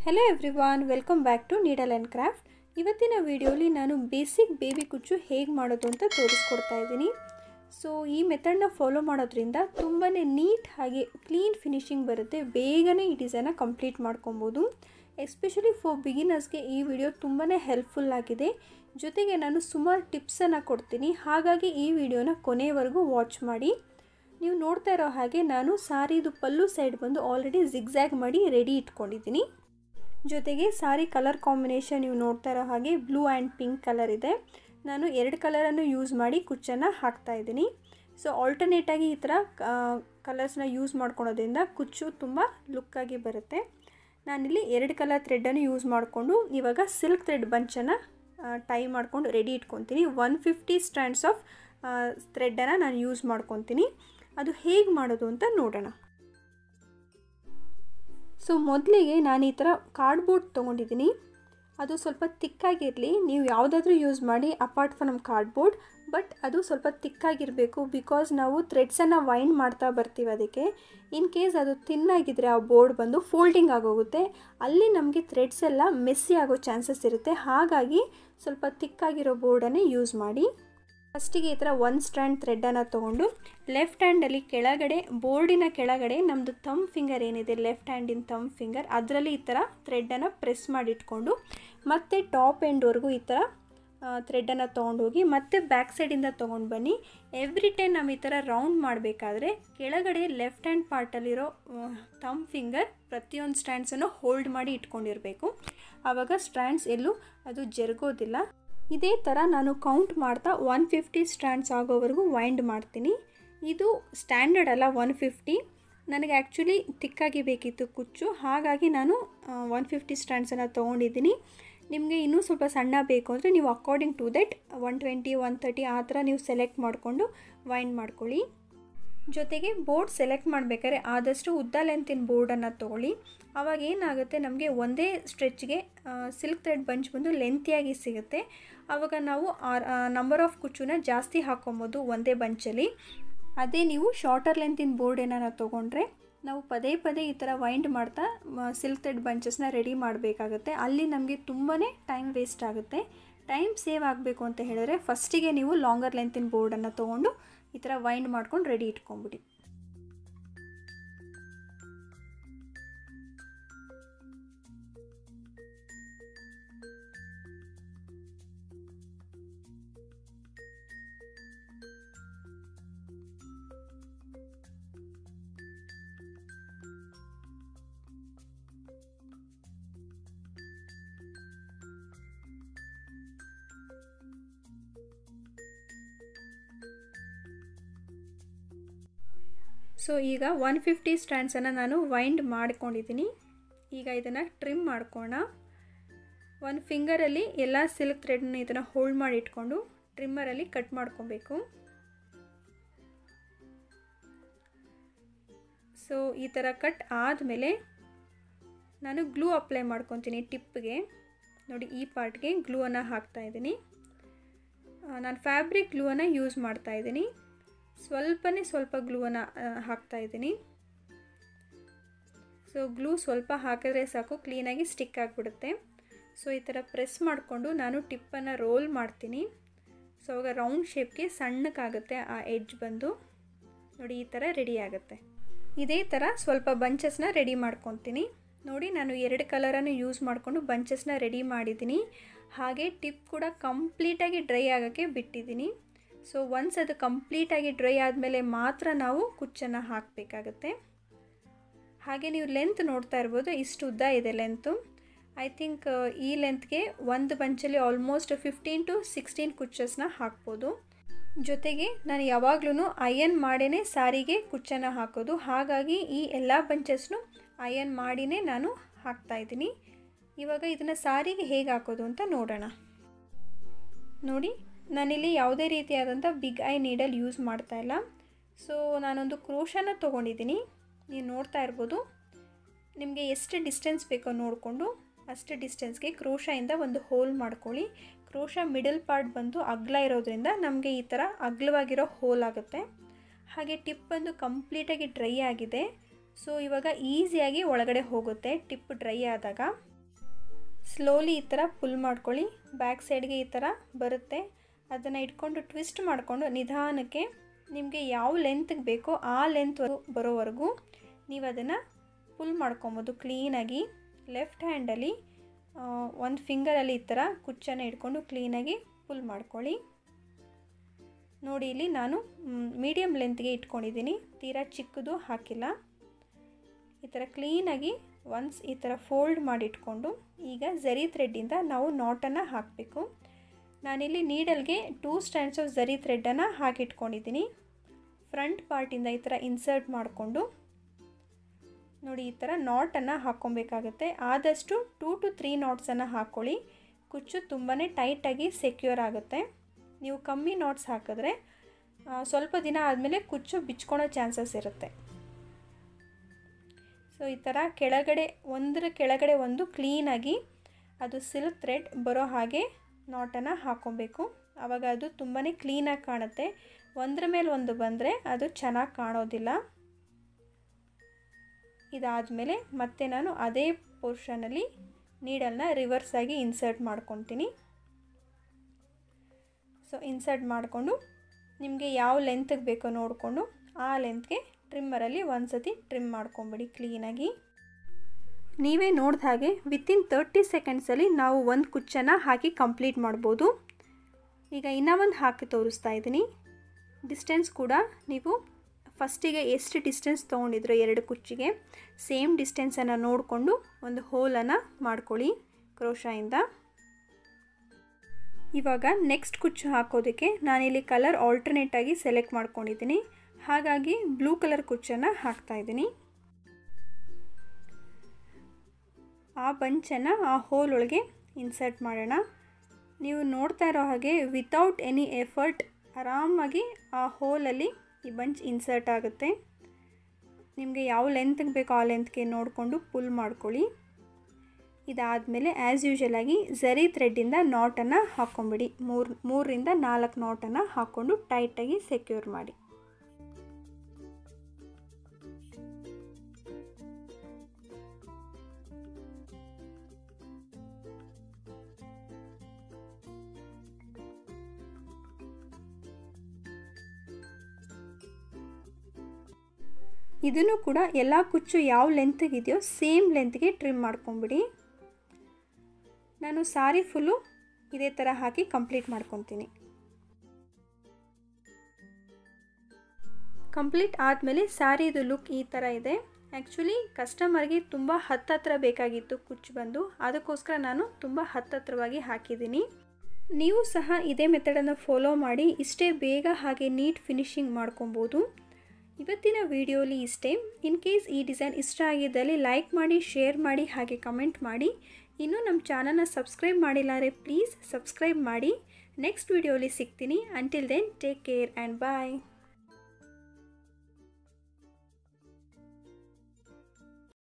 hello everyone welcome back to needle and craft ಇವತ್ತಿನ ವಿಡಿಯೋಲಿ ನಾನು ಬೇಸಿಕ್ ಬೇಬಿ ಕುಚ್ಚು ಹೇಗೆ ಮಾಡೋದು ಅಂತ ತೋರಿಸ್ಕೊಡ್ತಾ ಇದ್ದೀನಿ ಸೊ ಈ ಮೆಥಡ್ನ ಫಾಲೋ ಮಾಡೋದ್ರಿಂದ ತುಂಬಾ ನೀಟ್ ಹಾಗೆ ಕ್ಲೀನ್ ಫಿನಿಶಿಂಗ್ ಬರುತ್ತೆ ಬೇಗನೆ ಈ ಡಿಸೈನ ಕಂಪ್ಲೀಟ್ ಮಾಡ್ಕೊಬೋದು ಎಸ್ಪೆಷಲಿ ಫಾರ್ ಬಿಗಿನರ್ಸ್ಗೆ ಈ ವಿಡಿಯೋ ತುಂಬಾ ಹೆಲ್ಪ್ಫುಲ್ ಆಗಿದೆ ಜೊತೆಗೆ ನಾನು ಸುಮಾರು ಟಿಪ್ಸನ್ನು ಕೊಡ್ತೀನಿ ಹಾಗಾಗಿ ಈ ವಿಡಿಯೋನ ಕೊನೆಯವರೆಗೂ ವಾಚ್ ಮಾಡಿ ನೀವು ನೋಡ್ತಾ ಇರೋ ಹಾಗೆ ನಾನು ಸಾರಿದು ಪಲ್ಲು ಸೈಡ್ ಬಂದು ಆಲ್ರೆಡಿ ಜಿಗ್ಜ್ಯಾಗ್ ಮಾಡಿ ರೆಡಿ ಇಟ್ಕೊಂಡಿದ್ದೀನಿ ಜೊತೆಗೆ ಸಾರಿ ಕಲರ್ ಕಾಂಬಿನೇಷನ್ ನೀವು ನೋಡ್ತಾ ಇರೋ ಹಾಗೆ ಬ್ಲೂ ಆ್ಯಂಡ್ ಪಿಂಕ್ ಕಲರ್ ಇದೆ ನಾನು ಎರಡು ಕಲರನ್ನು ಯೂಸ್ ಮಾಡಿ ಕುಚ್ಚನ್ನು ಹಾಕ್ತಾ ಇದ್ದೀನಿ ಸೊ ಆಲ್ಟರ್ನೇಟಾಗಿ ಈ ಥರ ಕಲರ್ಸ್ನ ಯೂಸ್ ಮಾಡ್ಕೊಳೋದ್ರಿಂದ ಕುಚ್ಚು ತುಂಬ ಲುಕ್ಕಾಗಿ ಬರುತ್ತೆ ನಾನಿಲ್ಲಿ ಎರಡು ಕಲರ್ ಥ್ರೆಡ್ಡನ್ನು ಯೂಸ್ ಮಾಡಿಕೊಂಡು ಇವಾಗ ಸಿಲ್ಕ್ ಥ್ರೆಡ್ ಬಂಚನ್ನು ಟೈ ಮಾಡ್ಕೊಂಡು ರೆಡಿ ಇಟ್ಕೊತೀನಿ ಒನ್ ಫಿಫ್ಟಿ ಸ್ಟ್ಯಾಂಡ್ಸ್ ಆಫ್ ಥ್ರೆಡ್ಡನ್ನು ನಾನು ಯೂಸ್ ಮಾಡ್ಕೊತೀನಿ ಅದು ಹೇಗೆ ಮಾಡೋದು ಅಂತ ನೋಡೋಣ ಸೊ ಮೊದಲಿಗೆ ನಾನು ಈ ಥರ ಕಾರ್ಡ್ಬೋರ್ಡ್ ತೊಗೊಂಡಿದ್ದೀನಿ ಅದು ಸ್ವಲ್ಪ ತಿಕ್ಕಾಗಿರಲಿ ನೀವು ಯಾವುದಾದ್ರೂ ಯೂಸ್ ಮಾಡಿ ಅಪಾರ್ಟ್ ಫ್ರಮ್ ಕಾರ್ಡ್ಬೋರ್ಡ್ ಬಟ್ ಅದು ಸ್ವಲ್ಪ ತಿಕ್ಕಾಗಿರಬೇಕು ಬಿಕಾಸ್ ನಾವು ಥ್ರೆಡ್ಸನ್ನು ವೈಂಡ್ ಮಾಡ್ತಾ ಬರ್ತೀವಿ ಅದಕ್ಕೆ ಇನ್ ಕೇಸ್ ಅದು ತಿನ್ನಾಗಿದ್ದರೆ ಆ ಬೋರ್ಡ್ ಬಂದು ಫೋಲ್ಡಿಂಗ್ ಆಗೋಗುತ್ತೆ ಅಲ್ಲಿ ನಮಗೆ ಥ್ರೆಡ್ಸ್ ಎಲ್ಲ ಮೆಸ್ಸಿ ಆಗೋ ಚಾನ್ಸಸ್ ಇರುತ್ತೆ ಹಾಗಾಗಿ ಸ್ವಲ್ಪ ತಿಕ್ಕಾಗಿರೋ ಬೋರ್ಡನ್ನೇ ಯೂಸ್ ಮಾಡಿ ಫಸ್ಟಿಗೆ ಈ ಥರ ಒನ್ ಸ್ಟ್ಯಾಂಡ್ ಥ್ರೆಡ್ಡನ್ನು ತೊಗೊಂಡು ಲೆಫ್ಟ್ ಹ್ಯಾಂಡಲ್ಲಿ ಕೆಳಗಡೆ ಬೋರ್ಡಿನ ಕೆಳಗಡೆ ನಮ್ಮದು ಥಮ್ ಫಿಂಗರ್ ಏನಿದೆ ಲೆಫ್ಟ್ ಹ್ಯಾಂಡಿನ ಥಮ್ ಫಿಂಗರ್ ಅದರಲ್ಲಿ ಈ ಥರ ಥ್ರೆಡ್ಡನ್ನು ಪ್ರೆಸ್ ಮಾಡಿಟ್ಕೊಂಡು ಮತ್ತೆ ಟಾಪ್ ಎಂಡ್ವರೆಗೂ ಈ ಥರ ಥ್ರೆಡ್ಡನ್ನು ತೊಗೊಂಡೋಗಿ ಮತ್ತೆ ಬ್ಯಾಕ್ ಸೈಡಿಂದ ತೊಗೊಂಡು ಬನ್ನಿ ಎವ್ರಿ ಟೈಮ್ ನಾವು ಈ ಥರ ರೌಂಡ್ ಮಾಡಬೇಕಾದ್ರೆ ಕೆಳಗಡೆ ಲೆಫ್ಟ್ ಹ್ಯಾಂಡ್ ಪಾರ್ಟಲ್ಲಿರೋ ಥಮ್ ಫಿಂಗರ್ ಪ್ರತಿಯೊಂದು ಸ್ಟ್ಯಾಂಡ್ಸನ್ನು ಹೋಲ್ಡ್ ಮಾಡಿ ಇಟ್ಕೊಂಡಿರಬೇಕು ಆವಾಗ ಸ್ಟ್ಯಾಂಡ್ಸ್ ಎಲ್ಲೂ ಅದು ಜರುಗೋದಿಲ್ಲ ಇದೇ ಥರ ನಾನು ಕೌಂಟ್ ಮಾಡ್ತಾ ಒನ್ ಫಿಫ್ಟಿ ಸ್ಟ್ಯಾಂಡ್ಸ್ ಆಗೋವರೆಗೂ ವೈಂಡ್ ಮಾಡ್ತೀನಿ ಇದು ಸ್ಟ್ಯಾಂಡರ್ಡ್ ಅಲ್ಲ ಒನ್ ಫಿಫ್ಟಿ ನನಗೆ ಆ್ಯಕ್ಚುಲಿ ತಿಕ್ಕಾಗಿ ಬೇಕಿತ್ತು ಕುಚ್ಚು ಹಾಗಾಗಿ ನಾನು ಒನ್ ಫಿಫ್ಟಿ ಸ್ಟ್ಯಾಂಡ್ಸನ್ನು ತೊಗೊಂಡಿದ್ದೀನಿ ನಿಮಗೆ ಇನ್ನೂ ಸ್ವಲ್ಪ ಸಣ್ಣ ಬೇಕು ಅಂದರೆ ನೀವು according to that one twenty one thirty ಆ ಥರ ನೀವು ಸೆಲೆಕ್ಟ್ ಮಾಡಿಕೊಂಡು ವೈಂಡ್ ಮಾಡ್ಕೊಳ್ಳಿ ಜೊತೆಗೆ ಬೋರ್ಡ್ ಸೆಲೆಕ್ಟ್ ಮಾಡಬೇಕಾದ್ರೆ ಆದಷ್ಟು ಉದ್ದ ಲೆಂತಿನ ಬೋರ್ಡನ್ನು ತೊಗೊಳ್ಳಿ ಆವಾಗ ಏನಾಗುತ್ತೆ ನಮಗೆ ಒಂದೇ ಸ್ಟ್ರೆಚ್ಗೆ ಸಿಲ್ಕ್ ಥ್ರೆಡ್ ಬಂಚ್ ಬಂದು ಲೆಂತಿಯಾಗಿ ಸಿಗುತ್ತೆ ಆವಾಗ ನಾವು ನಂಬರ್ ಆಫ್ ಕುಚ್ಚುನ ಜಾಸ್ತಿ ಹಾಕೊಬೋದು ಒಂದೇ ಬಂಚಲ್ಲಿ ಅದೇ ನೀವು ಶಾರ್ಟರ್ ಲೆಂತಿನ ಬೋರ್ಡ್ ಏನಾರ ತೊಗೊಂಡ್ರೆ ನಾವು ಪದೇ ಪದೇ ಈ ಥರ ವೈಂಡ್ ಮಾಡ್ತಾ ಸಿಲ್ಕ್ ಥ್ರೆಡ್ ಬಂಚಸ್ನ ರೆಡಿ ಮಾಡಬೇಕಾಗುತ್ತೆ ಅಲ್ಲಿ ನಮಗೆ ತುಂಬಾ ಟೈಮ್ ವೇಸ್ಟ್ ಆಗುತ್ತೆ ಟೈಮ್ ಸೇವ್ ಆಗಬೇಕು ಅಂತ ಹೇಳಿದ್ರೆ ಫಸ್ಟಿಗೆ ನೀವು ಲಾಂಗರ್ ಲೆಂತಿನ ಬೋರ್ಡನ್ನು ತೊಗೊಂಡು ಈ ಥರ ವೈಂಡ್ ಮಾಡ್ಕೊಂಡು ರೆಡಿ ಇಟ್ಕೊಂಬಿಡಿ ಸೊ ಈಗ ಒನ್ ಫಿಫ್ಟಿ ಸ್ಟ್ಯಾಂಡ್ಸನ್ನು ನಾನು ವೈಂಡ್ ಮಾಡ್ಕೊಂಡಿದ್ದೀನಿ ಈಗ ಇದನ್ನು ಟ್ರಿಮ್ ಮಾಡ್ಕೋಣ ಒಂದು ಫಿಂಗರಲ್ಲಿ ಎಲ್ಲ ಸಿಲ್ಕ್ ಥ್ರೆಡ್ನ ಇದನ್ನು ಹೋಲ್ಡ್ ಮಾಡಿ ಇಟ್ಕೊಂಡು ಟ್ರಿಮ್ಮರಲ್ಲಿ ಕಟ್ ಮಾಡ್ಕೊಬೇಕು ಸೊ ಈ ಥರ ಕಟ್ ಆದಮೇಲೆ ನಾನು ಗ್ಲೂ ಅಪ್ಲೈ ಮಾಡ್ಕೊತೀನಿ ಟಿಪ್ಗೆ ನೋಡಿ ಈ ಪಾರ್ಟ್ಗೆ ಗ್ಲೂವನ್ನು ಹಾಕ್ತಾಯಿದ್ದೀನಿ ನಾನು ಫ್ಯಾಬ್ರಿಕ್ ಗ್ಲೂವನ್ನು ಯೂಸ್ ಮಾಡ್ತಾಯಿದ್ದೀನಿ ಸ್ವಲ್ಪನೇ ಸ್ವಲ್ಪ ಗ್ಲೂವನ್ನು ಹಾಕ್ತಾಯಿದ್ದೀನಿ ಸೊ ಗ್ಲೂ ಸ್ವಲ್ಪ ಹಾಕಿದ್ರೆ ಸಾಕು ಕ್ಲೀನಾಗಿ ಸ್ಟಿಕ್ ಆಗಿಬಿಡುತ್ತೆ ಸೊ ಈ ಥರ ಪ್ರೆಸ್ ಮಾಡಿಕೊಂಡು ನಾನು ಟಿಪ್ಪನ್ನು ರೋಲ್ ಮಾಡ್ತೀನಿ ಸೊ ಅವಾಗ ರೌಂಡ್ ಶೇಪ್ಗೆ ಸಣ್ಣಕ್ಕಾಗುತ್ತೆ ಆ ಎಡ್ಜ್ ಬಂದು ನೋಡಿ ಈ ಥರ ರೆಡಿ ಆಗುತ್ತೆ ಇದೇ ಥರ ಸ್ವಲ್ಪ ಬಂಚಸ್ನ ರೆಡಿ ಮಾಡ್ಕೊತೀನಿ ನೋಡಿ ನಾನು ಎರಡು ಕಲರನ್ನು ಯೂಸ್ ಮಾಡಿಕೊಂಡು ಬಂಚಸ್ನ ರೆಡಿ ಮಾಡಿದ್ದೀನಿ ಹಾಗೆ ಟಿಪ್ ಕೂಡ ಕಂಪ್ಲೀಟಾಗಿ ಡ್ರೈ ಆಗೋಕ್ಕೆ ಬಿಟ್ಟಿದ್ದೀನಿ ಸೊ ಒನ್ಸ್ ಅದು ಕಂಪ್ಲೀಟಾಗಿ ಡ್ರೈ ಆದಮೇಲೆ ಮಾತ್ರ ನಾವು ಕುಚ್ಚನ್ನು ಹಾಕಬೇಕಾಗತ್ತೆ ಹಾಗೆ ನೀವು ಲೆಂತ್ ನೋಡ್ತಾ ಇರ್ಬೋದು ಇಷ್ಟು ಉದ್ದ ಇದೆ ಲೆಂತು ಐ ಥಿಂಕ್ ಈ ಲೆಂತ್ಗೆ ಒಂದು ಬಂಚಲ್ಲಿ ಆಲ್ಮೋಸ್ಟ್ ಫಿಫ್ಟೀನ್ ಟು ಸಿಕ್ಸ್ಟೀನ್ ಕುಚ್ಚಸ್ನ ಹಾಕ್ಬೋದು ಜೊತೆಗೆ ನಾನು ಯಾವಾಗಲೂ ಅಯನ್ ಮಾಡೇ ಸಾರಿಗೆ ಕುಚ್ಚನ್ನು ಹಾಕೋದು ಹಾಗಾಗಿ ಈ ಎಲ್ಲ ಬಂಚಸ್ನು ಅಯನ್ ಮಾಡಿನೇ ನಾನು ಹಾಕ್ತಾಯಿದ್ದೀನಿ ಇವಾಗ ಇದನ್ನು ಸಾರಿಗೆ ಹೇಗೆ ಹಾಕೋದು ಅಂತ ನೋಡೋಣ ನೋಡಿ ನಾನಿಲ್ಲಿ ಯಾವುದೇ ರೀತಿಯಾದಂಥ ಬಿಗ್ ಐ ನೀಡಲ್ ಯೂಸ್ ಮಾಡ್ತಾ ಇಲ್ಲ ಸೊ ನಾನೊಂದು ಕ್ರೋಶನ ತೊಗೊಂಡಿದ್ದೀನಿ ನೀವು ನೋಡ್ತಾ ಇರ್ಬೋದು ನಿಮಗೆ ಎಷ್ಟು ಡಿಸ್ಟೆನ್ಸ್ ಬೇಕೋ ನೋಡಿಕೊಂಡು ಅಷ್ಟು ಡಿಸ್ಟೆನ್ಸ್ಗೆ ಕ್ರೋಶದಿಂದ ಒಂದು ಹೋಲ್ ಮಾಡ್ಕೊಳ್ಳಿ ಕ್ರೋಶ ಮಿಡಲ್ ಪಾರ್ಟ್ ಬಂದು ಅಗ್ಲ ಇರೋದ್ರಿಂದ ನಮಗೆ ಈ ಥರ ಅಗ್ಲವಾಗಿರೋ ಹೋಲ್ ಆಗುತ್ತೆ ಹಾಗೆ ಟಿಪ್ ಬಂದು ಕಂಪ್ಲೀಟಾಗಿ ಡ್ರೈ ಆಗಿದೆ ಸೊ ಇವಾಗ ಈಸಿಯಾಗಿ ಒಳಗಡೆ ಹೋಗುತ್ತೆ ಟಿಪ್ ಡ್ರೈ ಆದಾಗ ಸ್ಲೋಲಿ ಈ ಥರ ಪುಲ್ ಮಾಡ್ಕೊಳ್ಳಿ ಬ್ಯಾಕ್ ಸೈಡ್ಗೆ ಈ ಥರ ಬರುತ್ತೆ ಅದನ್ನು ಇಟ್ಕೊಂಡು ಟ್ವಿಸ್ಟ್ ಮಾಡಿಕೊಂಡು ನಿಧಾನಕ್ಕೆ ನಿಮಗೆ ಯಾವ ಲೆಂತ್ಗೆ ಬೇಕೋ ಆ ಲೆಂತ್ ಬರೋವರೆಗೂ ನೀವು ಅದನ್ನು ಪುಲ್ ಮಾಡ್ಕೊಬೋದು ಕ್ಲೀನಾಗಿ ಲೆಫ್ಟ್ ಹ್ಯಾಂಡಲ್ಲಿ ಒಂದು ಫಿಂಗರಲ್ಲಿ ಈ ಥರ ಕುಚ್ಚನ್ನು ಇಟ್ಕೊಂಡು ಕ್ಲೀನಾಗಿ ಪುಲ್ ಮಾಡ್ಕೊಳ್ಳಿ ನೋಡಿ ಇಲ್ಲಿ ನಾನು ಮೀಡಿಯಮ್ ಲೆಂತ್ಗೆ ಇಟ್ಕೊಂಡಿದ್ದೀನಿ ತೀರಾ ಚಿಕ್ಕದು ಹಾಕಿಲ್ಲ ಈ ಥರ ಕ್ಲೀನಾಗಿ ಒನ್ಸ್ ಈ ಥರ ಫೋಲ್ಡ್ ಮಾಡಿಟ್ಕೊಂಡು ಈಗ ಝರಿ ಥ್ರೆಡ್ಡಿಂದ ನಾವು ನಾಟನ್ನು ಹಾಕಬೇಕು ನಾನಿಲ್ಲಿ ನೀಡಲ್ಗೆ ಟೂ ಸ್ಟ್ಯಾಂಡ್ಸ್ ಆಫ್ ಝರಿ ಥ್ರೆಡ್ಡನ್ನು ಹಾಕಿಟ್ಕೊಂಡಿದ್ದೀನಿ ಫ್ರಂಟ್ ಪಾರ್ಟಿಂದ ಈ ಥರ ಇನ್ಸರ್ಟ್ ಮಾಡಿಕೊಂಡು ನೋಡಿ ಈ ಥರ ನಾಟನ್ನು ಹಾಕ್ಕೊಬೇಕಾಗತ್ತೆ ಆದಷ್ಟು ಟೂ ಟು ತ್ರೀ ನಾಟ್ಸನ್ನು ಹಾಕ್ಕೊಳ್ಳಿ ಕುಚ್ಚು ತುಂಬಾ ಟೈಟಾಗಿ ಸೆಕ್ಯೂರ್ ಆಗುತ್ತೆ ನೀವು ಕಮ್ಮಿ ನಾಟ್ಸ್ ಹಾಕಿದ್ರೆ ಸ್ವಲ್ಪ ದಿನ ಆದಮೇಲೆ ಕುಚ್ಚು ಬಿಚ್ಕೊಳೋ ಚಾನ್ಸಸ್ ಇರುತ್ತೆ ಸೊ ಈ ಥರ ಕೆಳಗಡೆ ಒಂದರ ಕೆಳಗಡೆ ಒಂದು ಕ್ಲೀನಾಗಿ ಅದು ಸಿಲ್ಕ್ ಥ್ರೆಡ್ ಬರೋ ಹಾಗೆ ನಾಟನ್ನು ಹಾಕ್ಕೊಬೇಕು ಆವಾಗ ಅದು ತುಂಬಾ ಕ್ಲೀನಾಗಿ ಕಾಣುತ್ತೆ ಒಂದರ ಮೇಲೆ ಒಂದು ಬಂದರೆ ಅದು ಚೆನ್ನಾಗಿ ಕಾಣೋದಿಲ್ಲ ಇದಾದಮೇಲೆ ಮತ್ತೆ ನಾನು ಅದೇ ಪೋರ್ಷನಲ್ಲಿ ನೀಡಲ್ನ ರಿವರ್ಸ್ ಆಗಿ ಇನ್ಸರ್ಟ್ ಮಾಡ್ಕೊತೀನಿ ಸೊ ಇನ್ಸರ್ಟ್ ಮಾಡಿಕೊಂಡು ನಿಮಗೆ ಯಾವ ಲೆಂತ್ಗೆ ಬೇಕೋ ನೋಡಿಕೊಂಡು ಆ ಲೆಂತ್ಗೆ ಟ್ರಿಮ್ಮರಲ್ಲಿ ಒಂದು ಸತಿ ಟ್ರಿಮ್ ಮಾಡ್ಕೊಂಬಿಡಿ ಕ್ಲೀನಾಗಿ ನೀವೇ ನೋಡಿದ ಹಾಗೆ ವಿತಿನ್ ತರ್ಟಿ ಸೆಕೆಂಡ್ಸಲ್ಲಿ ನಾವು ಒಂದು ಕುಚ್ಚನ್ನು ಹಾಕಿ ಕಂಪ್ಲೀಟ್ ಮಾಡ್ಬೋದು ಈಗ ಇನ್ನೂ ಒಂದು ಹಾಕಿ ತೋರಿಸ್ತಾ ಇದ್ದೀನಿ ಡಿಸ್ಟೆನ್ಸ್ ಕೂಡ ನೀವು ಫಸ್ಟಿಗೆ ಎಷ್ಟು ಡಿಸ್ಟೆನ್ಸ್ ತೊಗೊಂಡಿದ್ರು ಎರಡು ಕುಚ್ಚಿಗೆ ಸೇಮ್ ಡಿಸ್ಟೆನ್ಸನ್ನು ನೋಡಿಕೊಂಡು ಒಂದು ಹೋಲನ್ನು ಮಾಡ್ಕೊಳ್ಳಿ ಕ್ರೋಶಾಯಿಂದ ಇವಾಗ ನೆಕ್ಸ್ಟ್ ಕುಚ್ಚು ಹಾಕೋದಕ್ಕೆ ನಾನಿಲ್ಲಿ ಕಲರ್ ಆಲ್ಟರ್ನೇಟಾಗಿ ಸೆಲೆಕ್ಟ್ ಮಾಡ್ಕೊಂಡಿದ್ದೀನಿ ಹಾಗಾಗಿ ಬ್ಲೂ ಕಲರ್ ಕುಚ್ಚನ್ನು ಹಾಕ್ತಾಯಿದ್ದೀನಿ ಆ ಬಂಚನ್ನು ಆ ಹೋಲ್ ಒಳಗೆ ಇನ್ಸರ್ಟ್ ಮಾಡೋಣ ನೀವು ನೋಡ್ತಾ ಇರೋ ಹಾಗೆ ವಿತೌಟ್ ಎನಿ ಎಫರ್ಟ್ ಆರಾಮಾಗಿ ಆ ಹೋಲಲ್ಲಿ ಈ ಬಂಚ್ ಇನ್ಸರ್ಟ್ ಆಗುತ್ತೆ ನಿಮಗೆ ಯಾವ ಲೆಂತ್ಗೆ ಬೇಕೋ ಆ ಲೆಂತ್ಗೆ ನೋಡಿಕೊಂಡು ಪುಲ್ ಮಾಡ್ಕೊಳ್ಳಿ ಇದಾದಮೇಲೆ ಆ್ಯಸ್ ಯೂಶಲ್ ಆಗಿ ಝರಿ ಥ್ರೆಡ್ಡಿಂದ ನಾಟನ್ನು ಹಾಕ್ಕೊಂಬಿಡಿ ಮೂರು ಮೂರರಿಂದ ನಾಲ್ಕು ನಾಟನ್ನು ಹಾಕ್ಕೊಂಡು ಟೈಟಾಗಿ ಸೆಕ್ಯೂರ್ ಮಾಡಿ ಇದನ್ನು ಕೂಡ ಎಲ್ಲ ಕುಚ್ಚು ಯಾವ ಲೆಂತ್ಗಿದೆಯೋ ಸೇಮ್ ಲೆಂತ್ಗೆ ಟ್ರಿಮ್ ಮಾಡ್ಕೊಂಬಿಡಿ ನಾನು ಸಾರಿ ಫುಲ್ಲು ಇದೇ ಥರ ಹಾಕಿ ಕಂಪ್ಲೀಟ್ ಮಾಡ್ಕೊತೀನಿ ಕಂಪ್ಲೀಟ್ ಆದಮೇಲೆ ಸ್ಯಾರಿದು ಲುಕ್ ಈ ಥರ ಇದೆ ಆ್ಯಕ್ಚುಲಿ ಕಸ್ಟಮರ್ಗೆ ತುಂಬ ಹತ್ತತ್ರ ಬೇಕಾಗಿತ್ತು ಕುಚ್ಚು ಬಂದು ಅದಕ್ಕೋಸ್ಕರ ನಾನು ತುಂಬ ಹತ್ತತ್ರವಾಗಿ ಹಾಕಿದ್ದೀನಿ ನೀವು ಸಹ ಇದೇ ಮೆಥಡನ್ನು ಫಾಲೋ ಮಾಡಿ ಇಷ್ಟೇ ಬೇಗ ಹಾಗೆ ನೀಟ್ ಫಿನಿಶಿಂಗ್ ಮಾಡ್ಕೊಬೋದು ಇವತ್ತಿನ ವಿಡಿಯೋಲಿ ಇಷ್ಟೇ ಇನ್ ಕೇಸ್ ಈ ಡಿಸೈನ್ ಇಷ್ಟ ಆಗಿದ್ದಲ್ಲಿ ಲೈಕ್ ಮಾಡಿ ಶೇರ್ ಮಾಡಿ ಹಾಗೆ ಕಮೆಂಟ್ ಮಾಡಿ ಇನ್ನೂ ನಮ್ಮ ಚಾನಲ್ನ ಸಬ್ಸ್ಕ್ರೈಬ್ ಮಾಡಿಲ್ಲಾರೆ ಪ್ಲೀಸ್ ಸಬ್ಸ್ಕ್ರೈಬ್ ಮಾಡಿ ನೆಕ್ಸ್ಟ್ ವಿಡಿಯೋಲಿ ಸಿಗ್ತೀನಿ until then take care and bye